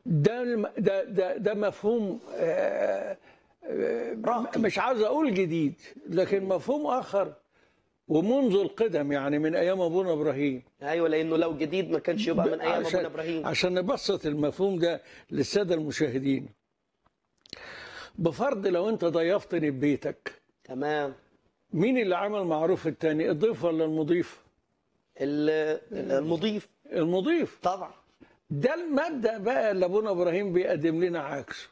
ده الم- ده ده, ده مفهوم آه، آه، راقي. مش عاوز اقول جديد لكن مفهوم اخر ومنذ القدم يعني من ايام ابونا ابراهيم ايوه لانه لو جديد ما كانش يبقى من ايام ابونا ابراهيم عشان نبسط المفهوم ده للساده المشاهدين بفرض لو انت ضيفتني ببيتك تمام مين اللي عمل معروف التاني الضيف ولا المضيف ال- المضيف المضيف طبعا ده المبدا بقى اللي ابونا ابراهيم بيقدم لنا عكسه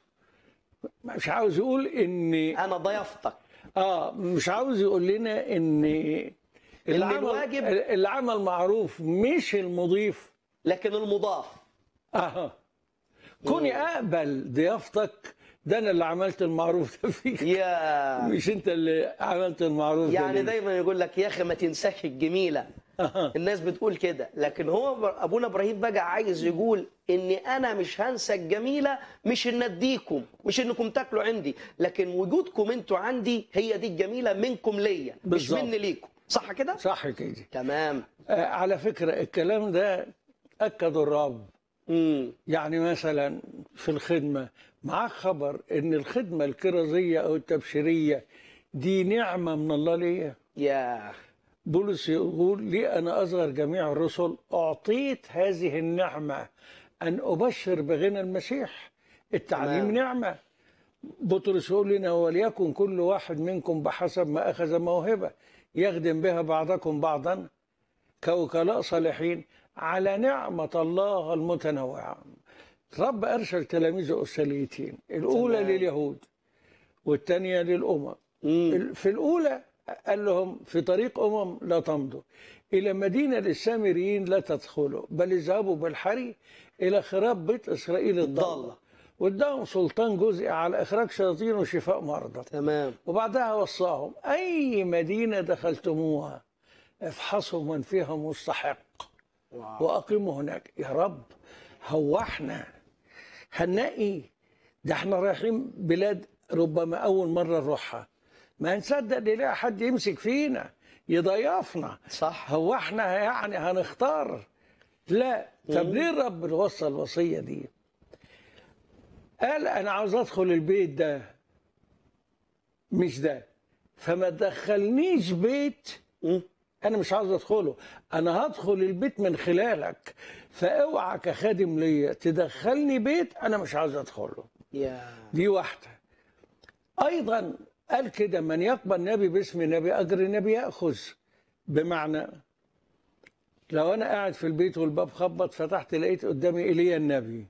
مش عاوز يقول ان انا ضيفتك اه مش عاوز يقول لنا ان اللي عمل الواجب- اللي عمل معروف مش المضيف لكن المضاف اه كوني اقبل ضيافتك ده انا اللي عملت المعروف ده فيك يا مش انت اللي عملت المعروف ده يعني ليه. دايما يقول لك يا اخي ما تنساش الجميله آه. الناس بتقول كده لكن هو بر- ابونا ابراهيم بقى عايز يقول اني انا مش هنسى الجميله مش ان اديكم مش انكم تاكلوا عندي لكن وجودكم انتوا عندي هي دي الجميله منكم ليا مش بالظبط. مني ليكم صح كده صح كده تمام آه على فكره الكلام ده اكد الرب امم يعني مثلا في الخدمة معاك خبر ان الخدمة الكرازية او التبشيرية دي نعمة من الله ليا يا بولس يقول لي انا اصغر جميع الرسل اعطيت هذه النعمة ان ابشر بغنى المسيح التعليم تمام. نعمة بطرس يقول لنا وليكن كل واحد منكم بحسب ما اخذ موهبة يخدم بها بعضكم بعضا كوكلاء صالحين على نعمة الله المتنوعة رب أرسل تلاميذه أرسليتين الأولى تمام. لليهود والثانية للأمم امم في الأولى قال لهم في طريق أمم لا تمضوا إلى مدينة للسامريين لا تدخلوا بل اذهبوا بالحري إلى خراب بيت إسرائيل الضالة الضالة. واداهم سلطان جزء على إخراج شياطين وشفاء مرضى تمام وبعدها وصاهم أي مدينة دخلتموها افحصوا من فيها مستحق واو. وأقيموا هناك يا رب هو احنا هنلاقي ده احنا رايحين بلاد ربما أول مرة نروحها ما نصدق نلاقي حد يمسك فينا يضيفنا صح هو احنا يعني هنختار لا طب ليه الرب اللي وصى الوصية دي قال أنا عاوز أدخل البيت ده مش ده فما تدخلنيش بيت مم. انا مش عاوز ادخله انا هدخل البيت من خلالك فاوعى كخادم ليا تدخلني بيت انا مش عاوز ادخله يا دي واحده ايضا قال كده من يقبل نبي باسم نبي اجر النبي ياخذ بمعنى لو انا قاعد في البيت والباب خبط فتحت لقيت قدامي ايليا النبي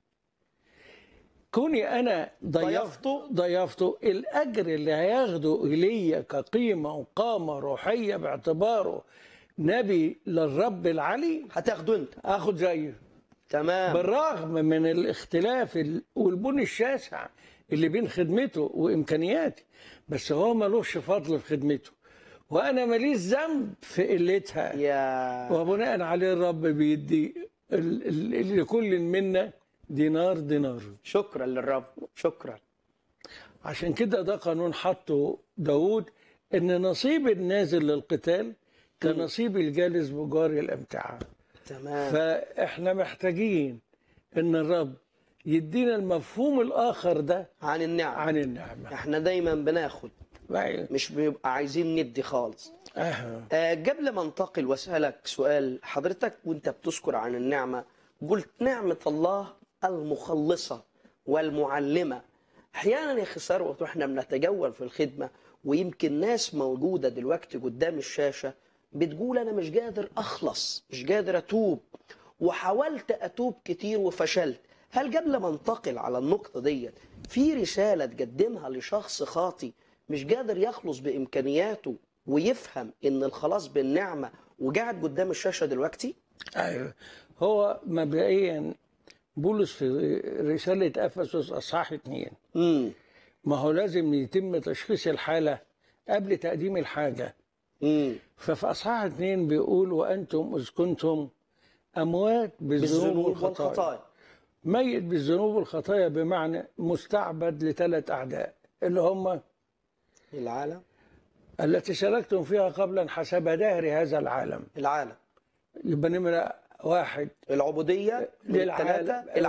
كوني انا ضيفته ضيفته؟ ضيفته الاجر اللي هياخده ايليا كقيمه وقامه روحيه باعتباره نبي للرب العلي هتاخده انت اخد زيه تمام بالرغم من الاختلاف ال- والبني الشاسع اللي بين خدمته وامكانياتي بس هو ملوش فضل في خدمته وانا ماليش ذنب في قلتها يا وبناء عليه الرب بيدي ال- ال- لكل منا دينار دينار شكرا للرب شكرا عشان كده ده قانون حطه داود ان نصيب النازل للقتال كنصيب الجالس بجار الامتعه تمام فاحنا محتاجين ان الرب يدينا المفهوم الاخر ده عن النعم عن النعمه احنا دايما بناخد أيوة. مش بنبقى عايزين ندي خالص أه. آه، قبل ما انتقل واسالك سؤال حضرتك وانت بتذكر عن النعمه قلت نعمه الله المخلصه والمعلمه احيانا يا اخي ثروت واحنا بنتجول في الخدمه ويمكن ناس موجوده دلوقتي قدام الشاشه بتقول انا مش قادر اخلص مش قادر اتوب وحاولت اتوب كتير وفشلت هل قبل ما انتقل على النقطه ديت في رساله تقدمها لشخص خاطي مش قادر يخلص بامكانياته ويفهم ان الخلاص بالنعمه وقاعد قدام الشاشه دلوقتي ايوه هو مبدئيا بولس في رساله افسس اصحاح اثنين امم ما هو لازم يتم تشخيص الحاله قبل تقديم الحاجه امم ففي اصحاح اثنين بيقول وانتم اذ كنتم اموات بالذنوب بالذنوب والخطايا والخطايا ميت بالذنوب والخطايا بمعنى مستعبد لثلاث اعداء اللي هم العالم التي سلكتم فيها قبلا حسب دهر هذا العالم العالم يبقى نمرة واحد العبوديه للعالم الثلاثه